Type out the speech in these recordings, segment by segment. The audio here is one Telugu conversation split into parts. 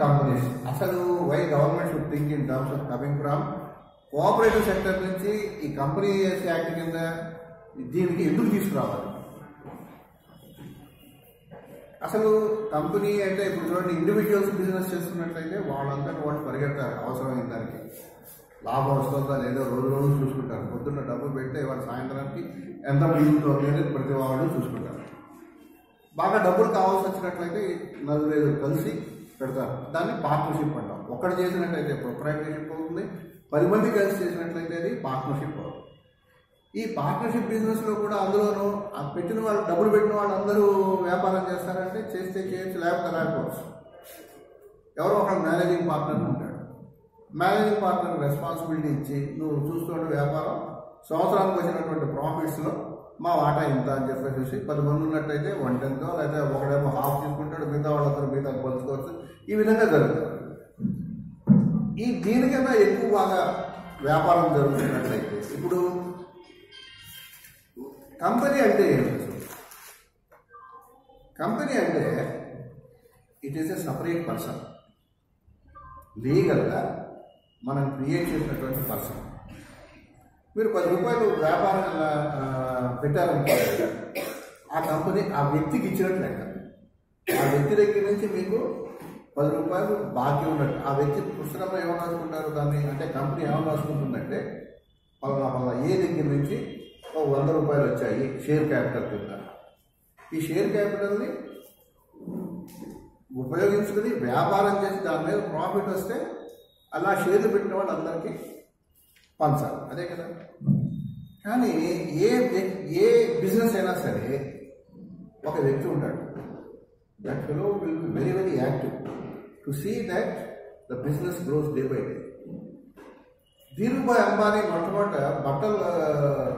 కంపెనీస్ అసలు why government should think in terms of coming from cooperative sector నుంచి ఈ కంపెనీ యాక్ట్ కింద దీనికి ఎందుకు తీసుకురావాలి అసలు కంపెనీ అంటే ఇప్పుడు చూడండి ఇండివిజువల్స్ బిజినెస్ చేస్తున్నట్లయితే వాళ్ళంతా వాళ్ళు పరిగెత్తారు అవసరమైన దానికి లాభం వస్తుందా లేదో రోజు రోజు చూసుకుంటారు పొద్దున్న డబ్బు పెడితే వాళ్ళు సాయంత్రానికి ఎంత మిగులుతుంది అనేది ప్రతి వాళ్ళు చూసుకుంటారు బాగా డబ్బులు కావాల్సి వచ్చినట్లయితే నలుగురు ఐదుగురు కలిసి పెడతారు దాన్ని పార్ట్నర్షిప్ అంటాం ఒక్కడు చేసినట్లయితే ప్రొపరైటర్షిప్ అవుతుంది పది మంది కలిసి చేసినట్లయితే అది పార్ట్నర్షిప్ అవుతుంది ఈ పార్ట్నర్షిప్ బిజినెస్ లో కూడా అందులోనూ ఆ పెట్టిన వాళ్ళు డబ్బులు పెట్టిన వాళ్ళందరూ వ్యాపారం చేస్తారంటే చేస్తే చేయొచ్చు లేకపోతే లేకపోవచ్చు ఎవరో ఒక మేనేజింగ్ పార్ట్నర్ ఉంటాడు మేనేజింగ్ పార్ట్నర్ రెస్పాన్సిబిలిటీ ఇచ్చి నువ్వు చూస్తుంటే వ్యాపారం సంవత్సరానికి వచ్చినటువంటి ప్రాఫిట్స్లో మా వాటా ఇంత అని చెప్పేసి పది మంది ఉన్నట్టయితే వన్ టెన్తో లేదా ఒకడేమో హాఫ్ తీసుకుంటాడు మిగతా వాళ్ళందరూ మిగతా పంచుకోవచ్చు ఈ విధంగా జరుగుతుంది ఈ దీనికన్నా ఎక్కువ బాగా వ్యాపారం జరుగుతున్నట్లయితే ఇప్పుడు కంపెనీ అంటే ఏంటి అసలు? కంపెనీ అంటే it is a separate person లీగల్గా మనం క్రియేట్ చేసినటువంటి పర్సన్ మీరు పది రూపాయలు వ్యాపారం ఆ, పెట్టారనుకోండి ఆ కంపెనీ ఆ వ్యక్తికి ఇచ్చినట్లు లెక్క ఆ వ్యక్తి దగ్గర నుంచి మీకు పది రూపాయలు బాకీ ఉన్నట్టు ఆ వ్యక్తి పుస్తకంలో ఏమని రాసుకుంటారు దాన్ని అంటే కంపెనీ ఏమని రాసుకుంటుందంటే పలానా పలానా ఏ దగ్గర నుంచి ఓ వంద రూపాయలు వచ్చాయి షేర్ క్యాపిటల్ కింద ఈ షేర్ క్యాపిటల్ని ఉపయోగించుకుని వ్యాపారం చేసి దాని మీద ప్రాఫిట్ వస్తే అలా షేర్లు పెట్టిన వాళ్ళందరికీ పంచాలి అదే కదా కానీ ఏ వ్య- ఏ బిజినెస్ అయినా సరే ఒక వ్యక్తి ఉంటాడు that fellow will be very very active to see that the business grows day by day Dhirubhai Ambani మొట్టమొదట బట్టలు ఆ,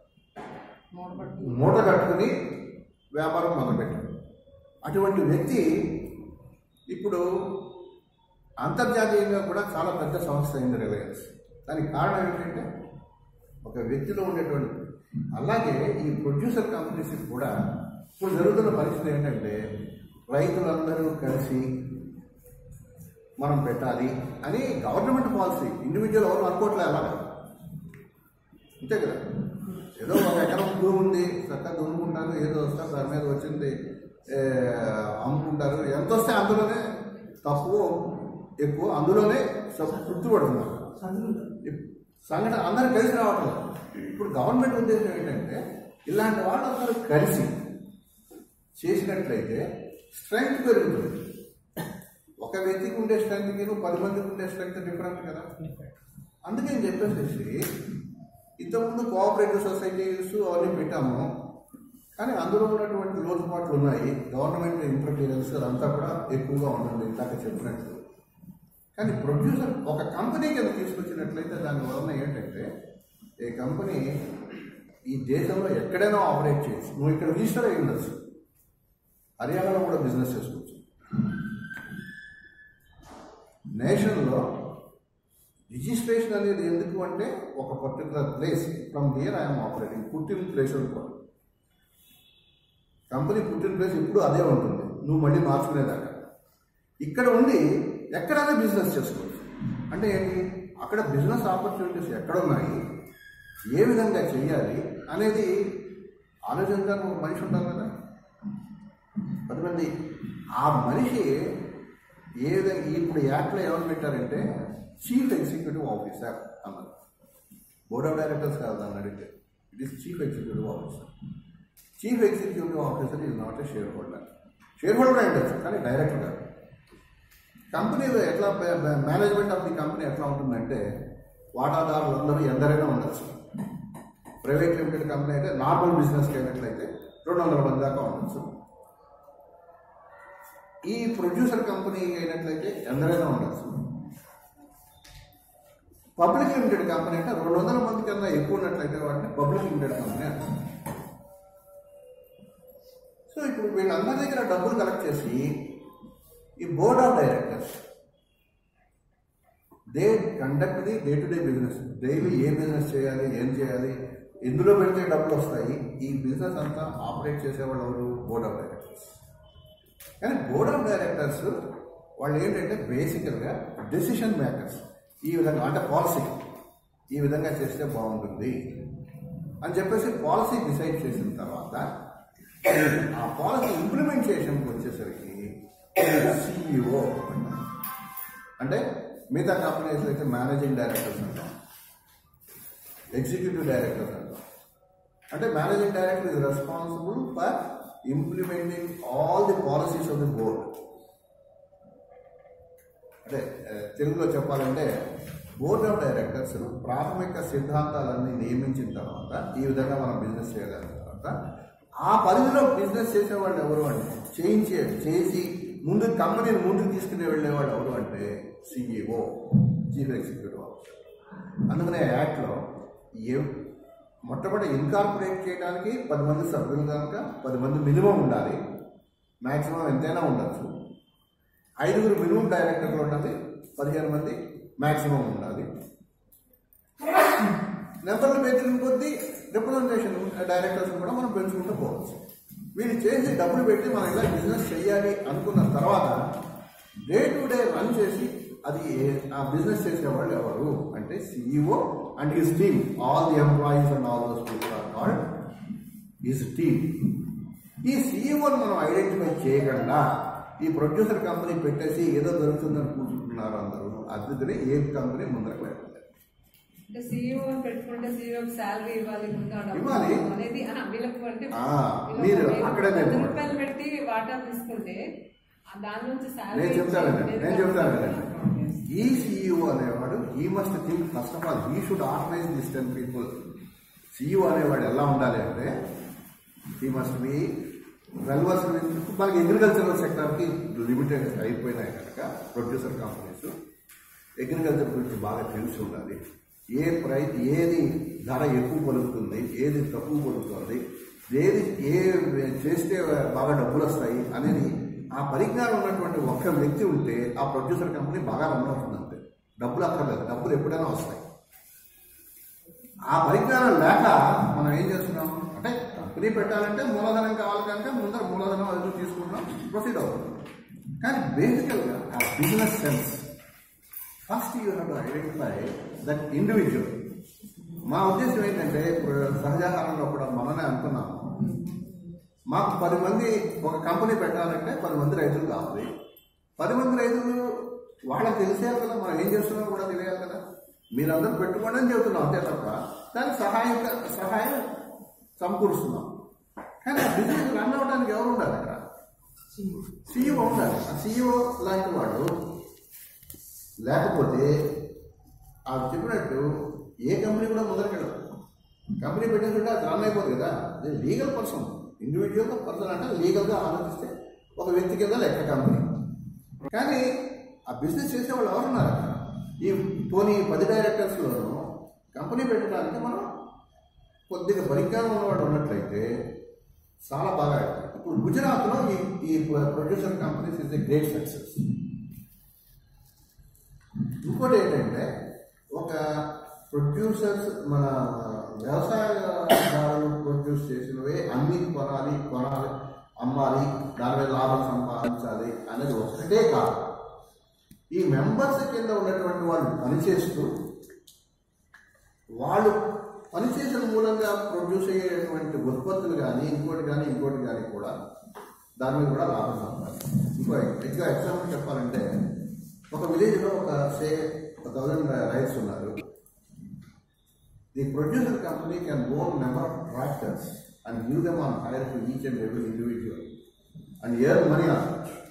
మూట కట్టుకుని వ్యాపారం మొదలుపెట్టాడు అటువంటి వ్యక్తి ఇప్పుడు అంతర్జాతీయంగా కూడా చాలా పెద్ద సంస్థ అయింది రిలయన్స్ దానికి కారణం ఏంటంటే ఒక వ్యక్తిలో ఉండేటువంటి అలాగే ఈ ప్రొడ్యూసర్ కంపెనీస్ కూడా ఇప్పుడు జరుగుతున్న పరిస్థితి ఏంటంటే రైతులందరూ కలిసి మనం పెట్టాలి అని గవర్నమెంట్ పాలసీ ఇండివిజువల్ ఎవరు అనుకోవట్లే అలా అంతే కదా ఏదో ఒక ఎకరం భూమి ఉంది చక్కగా దున్నుకుంటారు ఏదో వస్తారు దాని మీద వచ్చింది ఏ, అమ్ముకుంటారు ఎంత వస్తే అందులోనే తక్కువ ఎక్కువ అందులోనే స- తృప్తి పడుతున్నారు ఇప్- సంఘటన అందరూ కలిసి రావట్లేదు ఇప్పుడు గవర్నమెంట్ ఉద్దేశం ఏంటంటే ఇలాంటి వాళ్ళందరూ కలిసి చేసినట్లయితే స్ట్రెంగ్త్ పెరుగుతుంది ఒక వ్యక్తికి ఉండే స్ట్రెంగ్త్కి పది మందికి ఉండే స్ట్రెంగ్త్ డిఫరెంట్ కదా అందుకని చెప్పేసి ఇంతకుముందు కోఆపరేటివ్ సొసైటీస్ అవన్నీ పెట్టాము కానీ అందులో ఉన్నటువంటి లోటుపాట్లు ఉన్నాయి గవర్నమెంట్ ఇంటర్ఫీరెన్స్ అదంతా కూడా ఎక్కువగా ఉంటుంది ఇందాక చెప్పినట్టు కానీ ప్రొడ్యూసర్ ఒక కంపెనీ కింద తీసుకొచ్చినట్లయితే దాని వలన ఏంటంటే ఈ కంపెనీ ఈ దేశంలో ఎక్కడైనా ఆపరేట్ చేయొచ్చు నువ్వు ఇక్కడ రిజిస్టర్ అయి ఉండొచ్చు హర్యానాలో కూడా బిజినెస్ చేసుకోవచ్చు నేషన్లో రిజిస్ట్రేషన్ అనేది ఎందుకు అంటే ఒక particular place from here I'm operating పుట్టిన ప్లేస్ అనుకోండి కంపెనీ పుట్టిన ప్లేస్ ఇప్పుడు అదే ఉంటుంది నువ్వు మళ్ళీ మార్చుకునేదాకా ఇక్కడ ఉండి ఎక్కడైనా బిజినెస్ చేసుకోవచ్చు అంటే ఏంటి అక్కడ బిజినెస్ ఆపర్చునిటీస్ ఎక్కడ ఉన్నాయి ఏ విధంగా చేయాలి అనేది ఆలోచించడానికి ఒక మనిషి ఉంటారు కదా పది మంది ఆ మనిషి ఏ విధంగా ఇప్పుడు యాక్ట్లో ఏమని పెట్టారంటే చీఫ్ ఎగ్జిక్యూటివ్ ఆఫీసర్ అన్నారు బోర్డ్ ఆఫ్ డైరెక్టర్స్ కాదు దాన్ని అడిగితే it is chief executive officer chief executive officer is not a shareholder shareholder అయ్యొచ్చు కానీ డైరెక్టర్ కాదు కంపెనీలో ఎట్లా మేనేజ్మెంట్ ఆఫ్ ది కంపెనీ ఎట్లా ఉంటుందంటే వాటాదారులు అందరూ ఎందరైనా ఉండొచ్చు ప్రైవేట్ లిమిటెడ్ కంపెనీ అయితే నార్మల్ బిజినెస్కి అయినట్లయితే రెండు వందల మంది దాకా ఉండొచ్చు ఈ ప్రొడ్యూసర్ కంపెనీ అయినట్లయితే ఎందరైనా ఉండొచ్చు పబ్లిక్ లిమిటెడ్ కంపెనీ అంటే రెండు వందల మంది కన్నా ఎక్కువ ఉన్నట్లయితే వాటిని పబ్లిక్ లిమిటెడ్ కంపెనీ అంటారు సో ఇప్పుడు వీళ్ళందరి దగ్గర డబ్బులు కలెక్ట్ చేసి ఈ board of directors they conduct the day to day business daily ఏ బిజినెస్ చేయాలి ఏం చేయాలి ఎందులో పెడితే డబ్బులు వస్తాయి ఈ బిజినెస్ అంతా ఆపరేట్ చేసేవాళ్ళు ఎవరు బోర్డ్ ఆఫ్ డైరెక్టర్స్ కానీ బోర్డ్ ఆఫ్ డైరెక్టర్స్ వాళ్ళు ఏంటంటే బేసికల్గా డెసిషన్ మేకర్స్ ఈ విధంగా అంటే పాలసీ ఈ విధంగా చేస్తే బాగుంటుంది అని చెప్పేసి పాలసీ డిసైడ్ చేసిన తర్వాత ఆ పాలసీ ఇంప్లిమెంటేషన్కి వచ్చేసరికి సిఇఓ అంటే మిగతా కంపెనీస్ అయితే మేనేజింగ్ డైరెక్టర్స్ అంటాం ఎగ్జిక్యూటివ్ డైరెక్టర్స్ అంటాం అంటే managing director is responsible for implementing all the policies of the board అంటే ఆ, తెలుగులో చెప్పాలంటే బోర్డ్ ఆఫ్ డైరెక్టర్స్ ప్రాథమిక సిద్ధాంతాలన్నీ నియమించిన తర్వాత ఈ విధంగా మనం బిజినెస్ చేయగలిగిన తర్వాత ఆ పరిధిలో బిజినెస్ చేసేవాళ్ళు ఎవరు అంటే చేయించే చేసి ముందు కంపెనీని ముందుకు తీసుకుని వెళ్ళేవాళ్ళు ఎవరు అంటే సిఇఓ చీఫ్ ఎగ్జిక్యూటివ్ ఆఫీసర్ అందుకనే యాక్ట్లో ఏ మొట్టమొదటి ఇన్కార్పొరేట్ చేయడానికి పది మంది సభ్యులు కనుక పది మంది మినిమం ఉండాలి మ్యాక్సిమం ఎంతైనా ఉండొచ్చు ఐదుగురు మినిమం డైరెక్టర్లు ఉండాలి పదిహేను మంది మ్యాక్సిమం ఉండాలి నెంబర్లు పెంచిన కొద్దీ రిప్రజెంటేషన్ డైరెక్టర్స్ కూడా మనం పెంచుకుంటూ పోవచ్చు వీళ్ళు చేసి డబ్బులు పెట్టి మనం ఇలా బిజినెస్ చేయాలి అనుకున్న తర్వాత డే టు డే రన్ చేసి అది ఏ- ఆ బిజినెస్ చేసేవాళ్ళు ఎవరు అంటే CEO and his team all the employees and all those people are called his team ఈ సీఈఓని మనం ఐడెంటిఫై చేయకుండా ఈ ప్రొడ్యూసర్ కంపెనీ పెట్టేసి ఏదో దొరుకుతుందని కూర్చుంటున్నారు అందరూ అందుకని ఏ కంపెనీ ముందరకు లేకుండా అంటే సీఈఓ పెట్టుకుంటే సీఈఓ శాలరీ ఇవ్వాలి ముందు ఆ డబ్బులు ఇవ్వాలి. అనేది ఆ, వీళ్ళకు అంటే ఆ, వీళ్ళకు మీరు పది అక్కడే పది నేర్చుకోండి. రూపాయలు పెట్టి వాటా తీసుకుంటే ఆ దాని నుంచి శాలరీ నేను చెప్తాను నేను చెప్తాను కదండి ఈ సీఈఓ అనేవాడు ఈ must think first of all he should organise this ten people CEO అనేవాడు ఎలా ఉండాలి అంటే హీ మస్ట్ బి వెల్వర్స్ మనకి అగ్రికల్చరల్ సెక్టర్కి లిమిటెడ్ అయిపోయినాయి కనుక ప్రొడ్యూసర్ కంపెనీస్ అగ్రికల్చర్ గురించి బాగా తెలిసి ఉండాలి ఏ ప్రైస్ ఏది ధర ఎక్కువ పలుకుతుంది ఏది తక్కువ పలుకుతుంది ఏది ఏ చేస్తే బాగా డబ్బులు వస్తాయి అనేది ఆ పరిజ్ఞానం ఉన్నటువంటి ఒక్క వ్యక్తి ఉంటే ఆ ప్రొడ్యూసర్ కంపెనీ బాగా రన్ అవుతుంది అంతే డబ్బులు అక్కర్లేదు డబ్బులు ఎప్పుడైనా వస్తాయి ఆ పరిజ్ఞానం లేక మనం ఏం చేస్తున్నాం అంటే కంపెనీ పెట్టాలంటే మూలధనం కావాలి కనుక ముందర మూలధనం అది తీసుకుంటున్నాం ప్రొసీడ్ అవుతున్నాం కానీ బేసికల్గా ఆ business sense first you have to identify that individual మా ఉద్దేశం ఏంటంటే ఇప్పుడు సహజాహారంలో కూడా మననే అనుకున్నాము మాకు పది మంది ఒక కంపెనీ పెట్టాలంటే పది మంది రైతులు కావాలి పది మంది రైతులు వాళ్ళకి తెలిసేయాలి కదా మనం ఏం చేస్తున్నామో కూడా తెలియాలి కదా మీరందరూ పెట్టుకోండి అని చెబుతున్నాం అంతే తప్ప దానికి సహాయం సహాయం సమకూరుస్తున్నాం కానీ ఆ బిజినెస్ రన్ అవడానికి ఎవరు ఉండాలి అక్కడ సీఈఓ ఉండాలి ఆ సీఈఓ లాంటి వాడు లేకపోతే ఆ చెప్పినట్టు ఏ కంపెనీ కూడా ముందరకెళ్ళదు కంపెనీ పెట్టేస్తుంటే అది రన్ అయిపోతుంది కదా అది లీగల్ పర్సన్ ఇండివిజువల్ పర్సన్ అంటే లీగల్గా ఆలోచిస్తే ఒక వ్యక్తి కింద లెక్క కంపెనీ కానీ ఆ బిజినెస్ చేసేవాళ్ళు ఎవరున్నారు అక్కడ? ఈ పోనీ పది డైరెక్టర్స్లోనూ కంపెనీ పెట్టడానికి మనం కొద్దిగా పరిజ్ఞానం ఉన్నవాడు ఉన్నట్లయితే చాలా బాగా అవుతుంది. ఇప్పుడు గుజరాత్లో ఈ ఈ producer companies is a great success ఇంకోటి ఏంటంటే ఒక ప్రొడ్యూసర్స్ మన వ్యవసాయదారులు ప్రొడ్యూస్ చేసినవే అన్ని కొనాలి కొనాలి అమ్మాలి దాని మీద లాభం సంపాదించాలి అనేది ఒకటే కాదు ఈ మెంబర్స్ కింద ఉన్నటువంటి వాళ్ళు పనిచేస్తూ వాళ్ళు పనిచేసిన మూలంగా ప్రొడ్యూస్ అయ్యేటువంటి ఉత్పత్తులు కానీ ఇంకోటి కానీ ఇంకోటి కానీ కూడా దాని మీద కూడా లాభం సంపాదించాలి ఇంకో ఇంకా ఎగ్జాంపుల్ చెప్పాలంటే ఒక విలేజ్లో ఒక సే థౌజండ్ రైట్స్ ఉన్నారు the producer company can own number of tractors and give them on hire to each and every individual and earn money on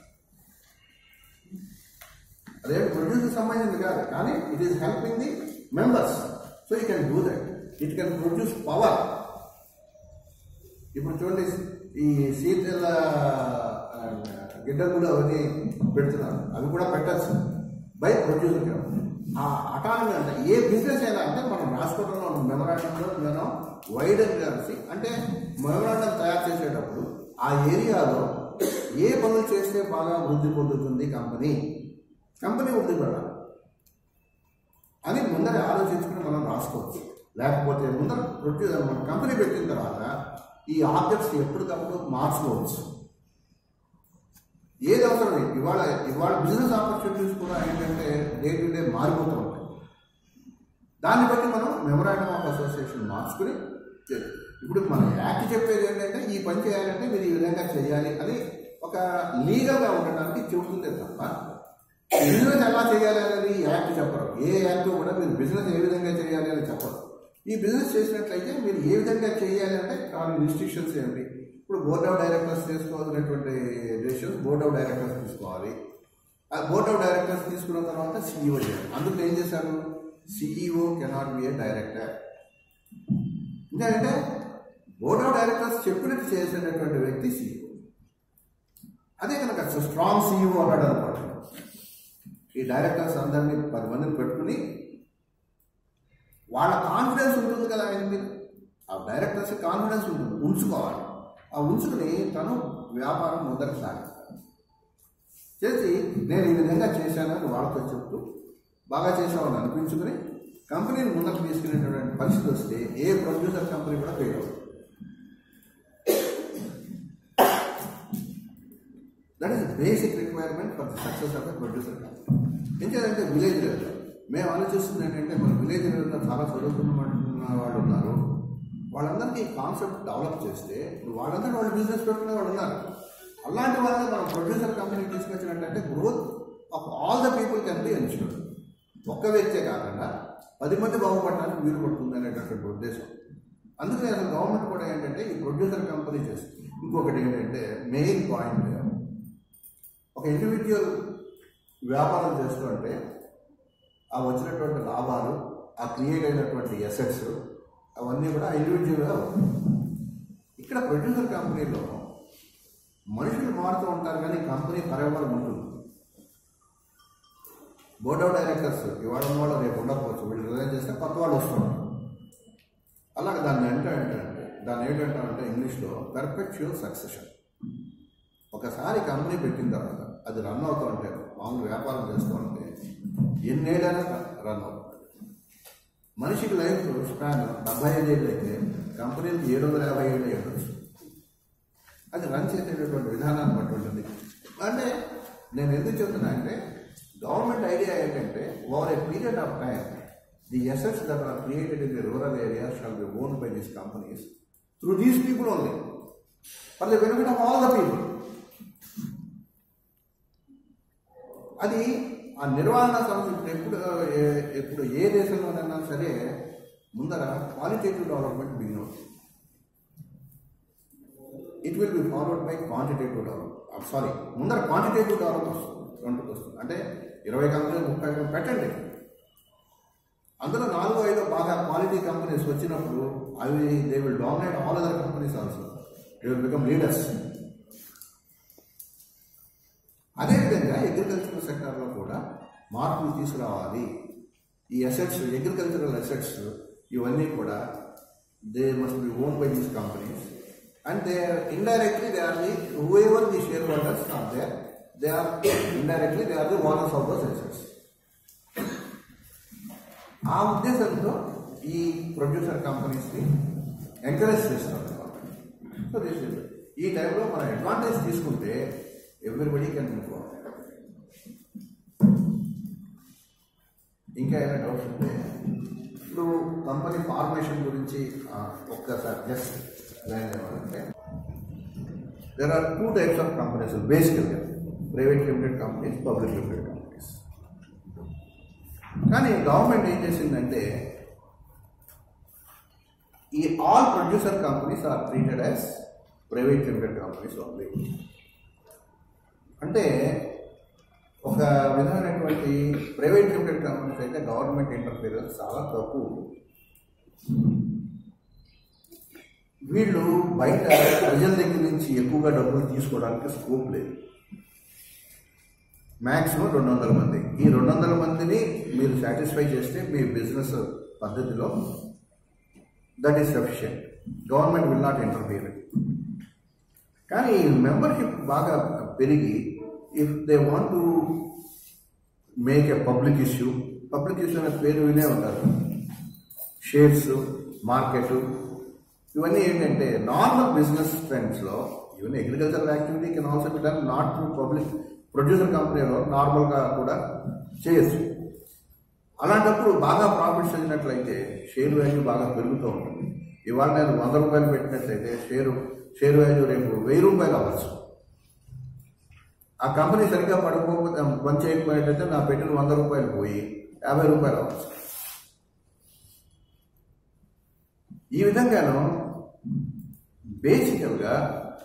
అదే ప్రొడ్యూసర్ సంబంధించింది కాదు కానీ it is helping the members so you can do that it can produce power ఇప్పుడు చూడండి ఈ శీతల గిడ్డలు అవన్నీ పెడుతున్నారు అవి కూడా పెట్టచ్చు బై ప్రొడ్యూసర్ కంపెనీ ఆ అటానమీ అంటే ఏ బిజినెస్ అయినా అంటే మనం రాసుకోవడంలో మెమరాండంలో మనం వైడ్ కలిసి అంటే మెమరాండం తయారు చేసేటప్పుడు ఆ ఏరియాలో ఏ పనులు చేస్తే బాగా వృద్ధి పొందుతుంది కంపెనీ కంపెనీ వృద్ధి పెడాలి అని ముందర ఆలోచించుకుని మనం రాసుకోవచ్చు లేకపోతే ముందర ప్రొడ్యూసర్ మన కంపెనీ పెట్టిన తర్వాత ఈ ఆబ్జెక్ట్స్ ఎప్పటికప్పుడు మార్చుకోవచ్చు ఏది అవసరం ఇవాళ ఇవాళ బిజినెస్ ఆపర్చునిటీస్ కూడా ఏంటంటే డే టు డే మారిపోతూ ఉంటాయి దాన్ని బట్టి మనం మెమరాండం ఆఫ్ అసోసియేషన్ మార్చుకుని చే- ఇప్పుడు మన యాక్ట్ చెప్పేది ఏంటంటే ఈ పని చేయాలంటే మీరు ఈ విధంగా చేయాలి అని ఒక లీగల్గా ఉండడానికి చెబుతుందే తప్ప బిజినెస్ ఎలా చేయాలి అనేది యాక్ట్ చెప్పరు ఏ యాక్ట్ కూడా మీరు బిజినెస్ ఏ విధంగా చేయాలి అని చెప్పరు ఈ బిజినెస్ చేసినట్లయితే మీరు ఏ విధంగా చేయాలి అంటే దాని రిస్ట్రిక్షన్స్ ఏంటి ఇప్పుడు బోర్డ్ ఆఫ్ డైరెక్టర్స్ తీసుకోవాల్సినటువంటి డెసిషన్స్ బోర్డ్ ఆఫ్ డైరెక్టర్స్ తీసుకోవాలి ఆ బోర్డ్ ఆఫ్ డైరెక్టర్స్ తీసుకున్న తర్వాత సిఇఓ చేయాలి అందుకు ఏం చేశారు CEO cannot be a director ఎందుకంటే బోర్డ్ ఆఫ్ డైరెక్టర్స్ చెప్పినట్టు చేసేటటువంటి వ్యక్తి సిఇఓ అదే కనుక స్ట్రాంగ్ సిఇఓ అన్నాడు అనమాట ఈ డైరెక్టర్స్ అందరినీ పది మందిని పెట్టుకుని వాళ్ళ కాన్ఫిడెన్స్ ఉంటుంది కదా ఆయన మీద ఆ డైరెక్టర్స్ కాన్ఫిడెన్స్ ఉంటుంది ఉంచుకోవాలి ఆ ఉంచుకుని తను వ్యాపారం ముందరకు సాగిస్తాడు చేసి నేను ఈ విధంగా చేశానని వాళ్ళతో చెప్తూ బాగా చేసామని అనిపించుకుని కంపెనీని ముందరకు తీసుకునేటటువంటి పరిస్థితి వస్తే ఏ ప్రొడ్యూసర్ కంపెనీ కూడా ఫెయిల్ అవుతుంది that is basic requirement for the success of a producer company ఎందుకంటే విలేజ్ లెవెల్ మేము ఆలోచిస్తుంది ఏంటంటే మన విలేజ్ లెవెల్లో చాలా చదువుకున్న వాళ్ళు ఉన్నారు వాళ్ళందరికీ ఈ కాన్సెప్ట్ డెవలప్ చేస్తే ఇప్పుడు వాళ్ళందరూ వాళ్ళు బిజినెస్ పెట్టుకునే వాళ్ళు ఉన్నారు అలాంటి వాళ్ళని మనం ప్రొడ్యూసర్ కంపెనీ తీసుకొచ్చినట్టయితే growth of all the people can be ensured ఒక్క వ్యక్తే కాకుండా పది మంది బాగుపడడానికి వీలు పడుతుంది అనేటటువంటి ఉద్దేశం అందుకని అసలు గవర్నమెంట్ కూడా ఏంటంటే ఈ ప్రొడ్యూసర్ కంపెనీ చేస్తుంది ఇంకొకటి ఏంటంటే మెయిన్ పాయింట్ ఒక ఇండివిజువల్ వ్యాపారం చేస్తుంటే ఆ వచ్చినటువంటి లాభాలు ఆ క్రియేట్ అయినటువంటి ఎసెట్స్ అవన్నీ కూడా ఇండివిజువల్గా ఇక్కడ ప్రొడ్యూసర్ కంపెనీలో మనుషులు మారుతూ ఉంటారు కానీ కంపెనీ పర్యావరణ ఉంటుంది బోర్డ్ ఆఫ్ డైరెక్టర్స్ ఇవాళ ఉన్న వాళ్ళు రేపు ఉండకపోవచ్చు వీళ్ళు రిజైన్ చేస్తే కొత్త వాళ్ళు వస్తున్నారు అలాగే దాన్ని అంటే ఏంటంటే దాన్ని ఏంటంటే ఇంగ్లీష్లో పెర్ఫెక్చువల్ సక్సెషన్ ఒకసారి కంపెనీ పెట్టిన తర్వాత అది రన్ అవుతూ ఉంటే మామూలు వ్యాపారం చేస్తూ ఉంటే ఎన్నేళ్ళైనా రన్ అవుతుంది మనిషికి లైఫ్ స్పాన్ డెబ్బై ఐదు ఏళ్ళు అయితే కంపెనీకి ఏడు వందల యాభై ఏళ్ళు అయ్యొచ్చు అది రన్ చేసేటటువంటి విధానాన్ని బట్టి ఉంటుంది అంటే నేను ఎందుకు చెప్తున్నా అంటే గవర్నమెంట్ ఐడియా ఏంటంటే over a period of time the assets that are created in the rural area shall be own by these companies through these people only for the benefit of all the people అది ఆ నిర్వహణ సంస్థ ఇప్పుడు ఎప్పుడు ఏ- ఎప్పుడు ఏ దేశంలోనైనా సరే ముందర క్వాలిటేటివ్ డెవలప్మెంట్ బిగిన్ అవుతుంది it will be followed by quantitative develop sorry ముందర క్వాంటిటేటివ్ డెవలప్ వస్తుంది ఫ్రంట్కి వస్తుంది అంటే ఇరవై కంపెనీలు ముప్పై కంపెనీలు పెట్టండి అందులో నాలుగు ఐదు బాగా క్వాలిటీ కంపెనీస్ వచ్చినప్పుడు అవి they will dominate all other companies also they will become leaders అదేవిధంగా అగ్రికల్చరల్ సెక్టార్లో కూడా మార్పులు తీసుకురావాలి ఈ అసెట్స్ అగ్రికల్చరల్ అసెట్స్ ఇవన్నీ కూడా they must be own by these companies and they indirectly they are the whoever the shareholders are there they are indirectly they are the owners of those assets ఆ ఉద్దేశంతో ఈ ప్రొడ్యూసర్ కంపెనీస్ని ఎంకరేజ్ చేస్తారు సో దిస్ ఇస్ ఈ టైంలో మనం అడ్వాంటేజ్ తీసుకుంటే ఎవ్రీబడి కెన్ మూవ్ ఇంకా ఏమైనా డౌట్స్ ఉంటే ఇప్పుడు కంపెనీ ఫార్మేషన్ గురించి ఆ, ఒక్కసారి జస్ట్ లైన్ ఏమంటే there are two types of companies basically private limited companies public limited companies కానీ గవర్నమెంట్ ఏం చేసిందంటే ఈ all producer companies are treated as private limited companies only అంటే ఒక విధమైనటువంటి ప్రైవేట్ లిమిటెడ్ కంపెనీస్ అయితే గవర్నమెంట్ ఇంటర్ఫీరెన్స్ చాలా తక్కువ వీళ్ళు బయట ప్రజల దగ్గర నుంచి ఎక్కువగా డబ్బులు తీసుకోవడానికి స్కోప్ లేదు మ్యాక్సిమం రెండు వందల మంది ఈ రెండు వందల మందిని మీరు సాటిస్ఫై చేస్తే మీ బిజినెస్ పద్ధతిలో that is sufficient government will not interfere కానీ మెంబర్షిప్ బాగా పెరిగి if they want to make a public issue public issue అనే పేరు వినే ఉంటారు షేర్స్ మార్కెట్ ఇవన్నీ ఏంటంటే నార్మల్ బిజినెస్ ట్రెండ్స్లో even agricultural activity can also be done not through public producer కంపెనీలో నార్మల్గా కూడా చేయొచ్చు అలాంటప్పుడు బాగా ప్రాఫిట్స్ వచ్చినట్లయితే షేర్ వాల్యూ బాగా పెరుగుతూ ఉంటుంది ఇవాళ నేను వంద రూపాయలు పెట్టినట్లయితే షేరు షేర్ వాల్యూ రేపు వెయ్యి రూపాయలు అవ్వచ్చు ఆ కంపెనీ సరిగ్గా పడుకోకపోతే పని చేయకపోయినట్లయితే నా పెట్టిన వంద రూపాయలు పోయి యాభై రూపాయలు అవ్వచ్చు ఈ విధంగాను బేసికల్గా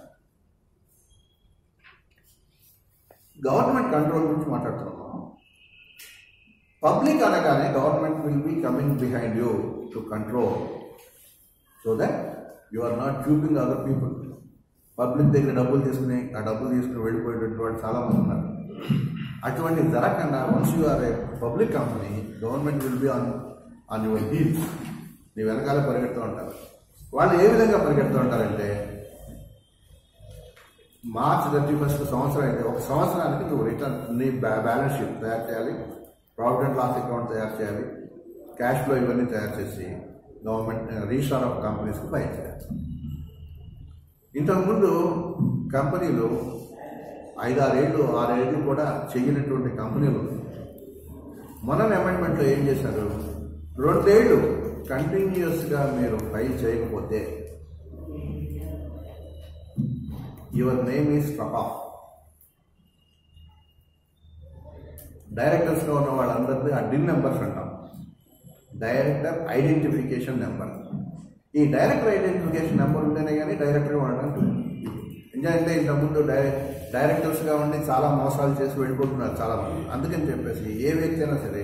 గవర్నమెంట్ కంట్రోల్ గురించి మాట్లాడుతున్నాం పబ్లిక్ అనగానే government will be coming behind you to control so that you are not చూపింగ్ అదర్ పీపుల్ పబ్లిక్ దగ్గర డబ్బులు తీసుకుని ఆ డబ్బులు తీసుకుని వెళ్ళిపోయేటువంటి వాళ్ళు చాలామంది ఉన్నారు అటువంటి జరగకుండా once you are a public company government will be on on your heels నీ వెనకాల పరిగెడుతూ ఉంటారు వాళ్ళు ఏ విధంగా పరిగెడుతూ ఉంటారంటే మార్చ్ థర్టీ ఫస్ట్ సంవత్సరం అయితే ఒక సంవత్సరానికి నువ్వు రిటర్న్ నీ బ్యా బ్యాలెన్స్ షీట్ తయారు చేయాలి ప్రాఫిట్ అండ్ లాస్ అకౌంట్ తయారు చేయాలి క్యాష్ ఫ్లో ఇవన్నీ తయారు చేసి గవర్నమెంట్ రిజిస్టర్ ఆఫ్ కంపెనీస్కి ఫైల్ చేయాలి ఇంతకుముందు కంపెనీలు ఐదారేళ్ళు ఆరేళ్ళు కూడా చేయనటువంటి కంపెనీలు మన అమెండ్మెంట్లో ఏం చేశారు రెండేళ్ళు కంటిన్యూస్గా మీరు ఫైల్ చేయకపోతే your name is struck off డైరెక్టర్స్గా ఉన్న వాళ్ళందరినీ ఆ డిన్ నెంబర్స్ అంటాం డైరెక్టర్ ఐడెంటిఫికేషన్ నెంబర్ ఈ డైరెక్టర్ ఐడెంటిఫికేషన్ నెంబర్ ఉంటేనే కానీ డైరెక్టర్గా ఉండడానికి ఎందుకంటే ఇంతకుముందు డై డైరెక్టర్స్గా ఉండి చాలా మోసాలు చేసి వెళ్ళిపోతున్నారు చాలా మంది అందుకని చెప్పేసి ఏ వ్యక్తి అయినా సరే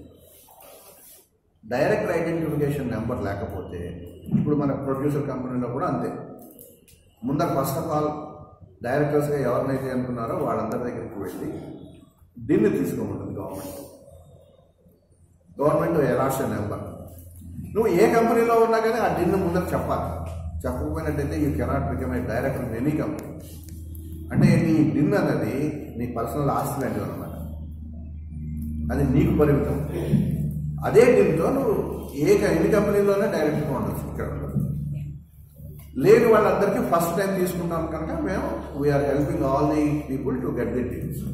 డైరెక్టర్ ఐడెంటిఫికేషన్ నెంబర్ లేకపోతే ఇప్పుడు మన ప్రొడ్యూసర్ కంపెనీలో కూడా అంతే ముందర ఫస్ట్ ఆఫ్ ఆల్ డైరెక్టర్స్గా ఎవరినైతే అనుకున్నారో వాళ్ళందరి దగ్గరికి వెళ్ళి దీన్ని తీసుకోమంటుంది గవర్నమెంట్ గవర్నమెంట్ ఎలాషన్ నెంబర్ నువ్వు ఏ కంపెనీలో ఉన్నా కానీ ఆ డిన్ ముందర చెప్పాలి చెప్పకపోయినట్టయితే you cannot become a director in any company అంటే నీ డిన్ అనేది నీ పర్సనల్ ఆస్తి లాంటిది అనమాట అది నీకు పరిమితం అదే డిన్తో నువ్వు ఏ ఎన్ని కంపెనీలోనే డైరెక్ట్గా ఉండొచ్చు ఇక్కడ లేని వాళ్ళందరికీ ఫస్ట్ టైం తీసుకుంటాం కనుక మేము we're helping all the people to get the deals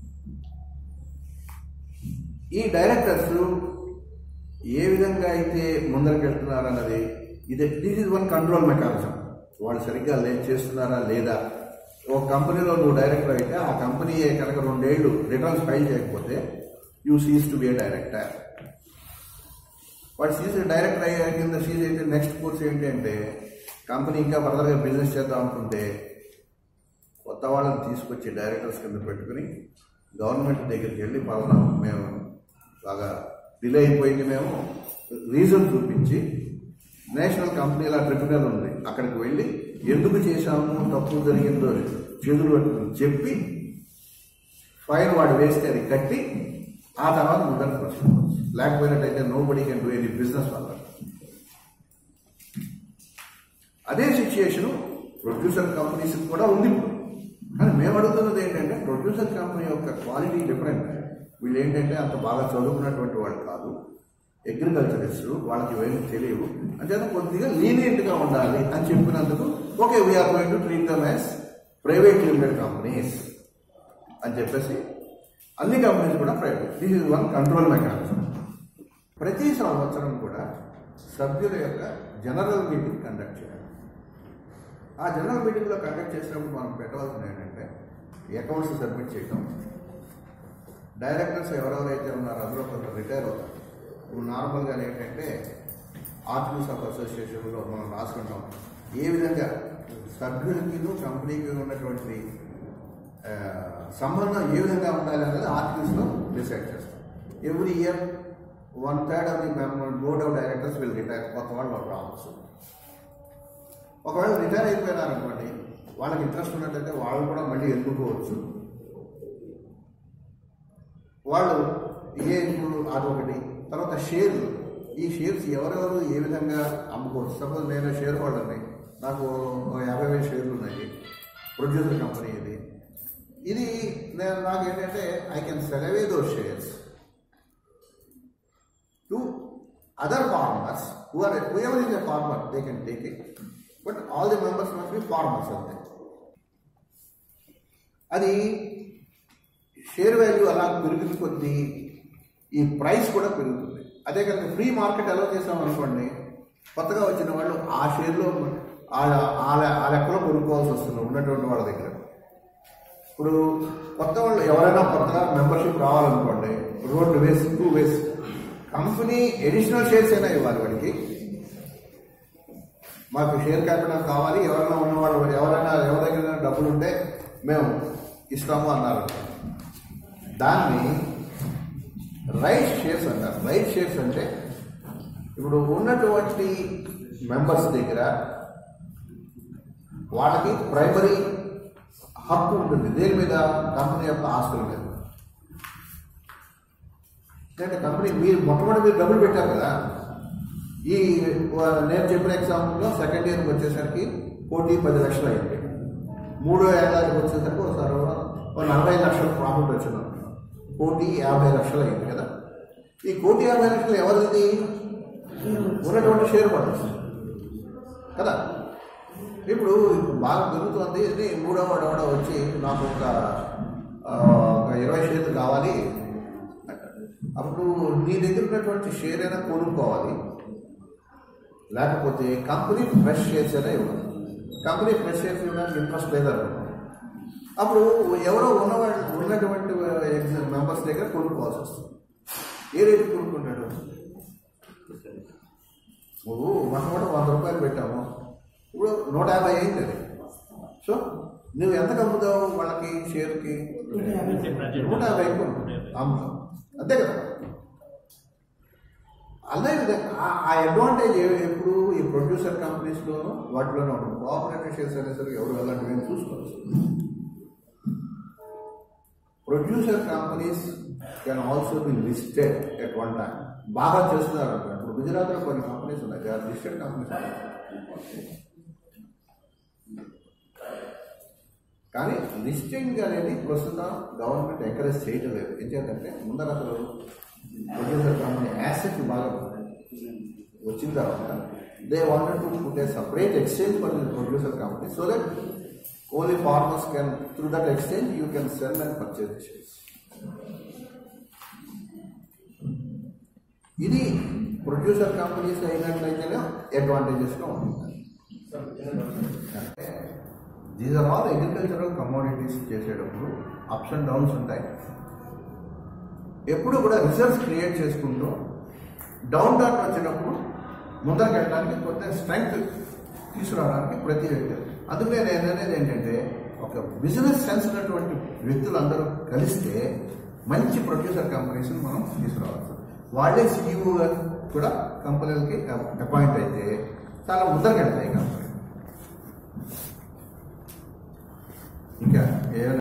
ఈ డైరెక్టర్స్ ఏ విధంగా అయితే ముందరికి వెళ్తున్నారు అన్నది ఇది this is one control mechanism వాళ్ళు సరిగ్గా లే చేస్తున్నారా లేదా ఒక కంపెనీలో నువ్వు డైరెక్టర్ అయితే ఆ కంపెనీ కనుక రెండేళ్లు రిటర్న్స్ ఫైల్ చేయకపోతే you cease to be a director వాడు సీజ్ డైరెక్టర్ అయ్యే కింద సీజ్ అయితే నెక్స్ట్ కోర్స్ ఏంటి అంటే కంపెనీ ఇంకా ఫర్దర్గా బిజినెస్ చేద్దాం అనుకుంటే కొత్త వాళ్ళని తీసుకొచ్చి డైరెక్టర్స్ కింద పెట్టుకుని గవర్నమెంట్ దగ్గరికి వెళ్ళి పలానా మేము బాగా డిలే అయిపోయింది మేము రీజన్ చూపించి నేషనల్ కంపెనీల ట్రిబ్యునల్ ఉంది అక్కడికి వెళ్ళి ఎందుకు చేశాము తప్పు జరిగిందో చేతులు పట్టుకుని చెప్పి ఫైన్ వాడు వేస్తే అది కట్టి ఆ తర్వాత ముందరకు వచ్చి లేకపోయినట్టయితే nobody can do any business వల్ల అదే సిచ్యుయేషన్ ప్రొడ్యూసర్ కంపెనీస్ కూడా ఉంది ఇప్పుడు కానీ మేము అడుగుతున్నది ఏంటంటే ప్రొడ్యూసర్ కంపెనీ యొక్క క్వాలిటీ డిఫరెంట్ వీళ్ళు ఏంటంటే అంత బాగా చదువుకున్నటువంటి వాళ్ళు కాదు అగ్రికల్చరిస్ట్ వాళ్ళకి ఏమీ తెలియవు అంచేత కొద్దిగా లీనియంట్గా ఉండాలి అని చెప్పినందుకు okay we're going to treat them as private limited companies అని చెప్పేసి అన్ని కంపెనీస్ కూడా private this is one control mechanism ప్రతి సంవత్సరం కూడా సభ్యుల యొక్క జనరల్ మీటింగ్ కండక్ట్ చేయాలి ఆ జనరల్ మీటింగ్లో కండక్ట్ చేసినప్పుడు మనం పెట్టవలసిన ఏంటంటే అకౌంట్స్ సబ్మిట్ చేయడం డైరెక్టర్స్ ఎవరెవరైతే ఉన్నారో అందులో కొంత రిటైర్ అవుతారు ఇప్పుడు నార్మల్గా ఏంటంటే ఆర్టికల్స్ ఆఫ్ అసోసియేషన్లో మనం రాసుకుంటాం ఏ విధంగా సభ్యులకి కంపెనీకి ఉన్నటువంటి ఆ, సంబంధం ఏ విధంగా ఉండాలి అనేది ఆర్టికల్స్లో డిసైడ్ చేస్తాం every year one third of the member board of directors will retire కొత్త వాళ్ళు వాళ్ళు రావచ్చు ఒకవేళ రిటైర్ అయిపోయినారనుకోండి వాళ్ళకి ఇంట్రెస్ట్ ఉన్నట్టయితే వాళ్ళు కూడా మళ్ళీ ఎన్నుకోవచ్చు వాళ్ళు ఏ ఇప్పుడు అదొకటి తర్వాత షేర్లు ఈ షేర్స్ ఎవరెవరు ఏ విధంగా అమ్ముకోవచ్చు సపోజ్ నేను షేర్ హోల్డర్ని నాకు ఓ యాభై వేల షేర్లు ఉన్నాయి ప్రొడ్యూసర్ కంపెనీ ఇది ఇది నేను నాకు ఏంటంటే I can sell away those shares to other farmers who are whoever is a farmer they can take it but all the members must be farmers అంతే అది షేర్ వాల్యూ అలా పెరిగిన కొద్దీ ఈ ప్రైస్ కూడా పెరుగుతుంది అదే కనుక ఫ్రీ మార్కెట్ ఎలా చేసాం అనుకోండి కొత్తగా వచ్చిన వాళ్ళు ఆ షేర్లో ఆ ఆ లె- ఆ లెక్కలో కొనుక్కోవాల్సి వస్తుంది ఉన్నటువంటి వాళ్ళ దగ్గర ఇప్పుడు కొత్త వాళ్ళు ఎవరైనా కొత్తగా మెంబర్షిప్ రావాలనుకోండి రోడ్ వేస్ two ways company additional shares అయినా ఇవ్వాలి వాడికి మాకు షేర్ క్యాపిటల్ కావాలి ఎవరైనా ఉన్నవాళ్ళు ఎవరైనా ఎవరి దగ్గర డబ్బులు ఉంటే మేము ఇస్తాము అన్నారు దాన్ని రైట్ షేర్స్ అంటారు రైట్ షేర్స్ అంటే ఇప్పుడు ఉన్నటువంటి మెంబర్స్ దగ్గర వాళ్ళకి ప్రైమరీ హక్కు ఉంటుంది దేని మీద కంపెనీ యొక్క ఆస్తుల మీద అంటే కంపెనీ మీరు మొట్టమొదటి మీరు డబ్బులు పెట్టారు కదా ఈ వా- నేను చెప్పిన ఎగ్జాంపుల్లో సెకండ్ ఇయర్కి వచ్చేసరికి కోటి పది లక్షలు అయింది మూడో ఏడాదికి వచ్చేసరికి ఒకసారి ఒక నలభై లక్షల ప్రాఫిట్ వచ్చింది కోటి యాభై లక్షలు అయింది కదా ఈ కోటి యాభై లక్షలు ఎవరిది ఉన్నటువంటి షేర్ హోల్డర్స్ కదా ఇప్పుడు బాగా పెరుగుతోంది ఇది మూడో వాడు ఎవడో వచ్చి నాకు ఒక ఆ, ఒక ఇరవై షేర్లు కావాలి అంటాడు. అప్పుడు నీ దగ్గర ఉన్నటువంటి షేర్ అయినా కొనుక్కోవాలి లేకపోతే కంపెనీ ఫ్రెష్ షేర్స్ అయినా ఇవ్వాలి కంపెనీ ఫ్రెష్ షేర్స్ ఇవ్వడానికి ఇంట్రెస్ట్ లేదనుకో అప్పుడు ఎవరో ఉన్నవాళ్ళు ఉన్నటువంటి మెంబర్స్ దగ్గర కొనుక్కోవాల్సి వస్తుంది ఏ రేటు కొనుక్కుంటాడు నువ్వు మొట్టమొదటి వంద రూపాయలు పెట్టాము ఇప్పుడు నూట యాభై అయింది అది సో నువ్వు ఎంత అమ్ముతావు వాళ్ళకి షేర్కి నూట యాభై అమ్ముతావు అంతే కదా అదే విధంగా ఆ- ఆ అడ్వాంటేజ్ ఎప్పుడు ఈ ప్రొడ్యూసర్ కంపెనీస్లోనూ వాటిలోనే ఉంటుంది కోఆపరేటివ్ షేర్స్ అనేసరికి ఎవరు అలాంటివి ఏం చూసుకోవచ్చు producer companies can also be listed at one time బాగా చేస్తున్నారు అంటారు ఇప్పుడు గుజరాత్లో కొన్ని కంపెనీస్ ఉన్నాయి దే ఆర్ లిస్టెడ్ కంపెనీస్ కానీ లిస్టింగ్ అనేది ప్రస్తుతం గవర్నమెంట్ ఎంకరేజ్ చేయటం లేదు ఏం చేద్దంటే ముందర అసలు ప్రొడ్యూసర్ కంపెనీ యాసెట్ బాగా వచ్చిన తర్వాత they wanted to put a separate exchange for the producer company so that only farmers can through that exchange you can sell and purchase the shares ఇది ప్రొడ్యూసర్ కంపెనీస్ అయినట్లయితేనే అడ్వాంటేజెస్గా ఉంటుంది these are all agricultural commodities చేసేటప్పుడు అప్స్ అండ్ డౌన్స్ ఉంటాయి ఎప్పుడు కూడా రిజల్ట్స్ క్రియేట్ చేసుకుంటూ డౌన్ టర్న్ వచ్చినప్పుడు ముందరికి వెళ్ళడానికి కొంత స్ట్రెంగ్త్ తీసుకురావడానికి ప్రతి వ్యక్తి అందుకే నేను అనేది ఏంటంటే ఒక బిజినెస్ సెన్స్ ఉన్నటువంటి వ్యక్తులందరూ కలిస్తే మంచి ప్రొడ్యూసర్ కంపెనీస్ని మనం తీసుకురావచ్చు వాళ్ళే సీఈఓగా కూడా కంపెనీలకి అపాయింట్ అయితే చాలా ముందరికి వెళ్తాయి కంపెనీ ఇంకా ఏమైనా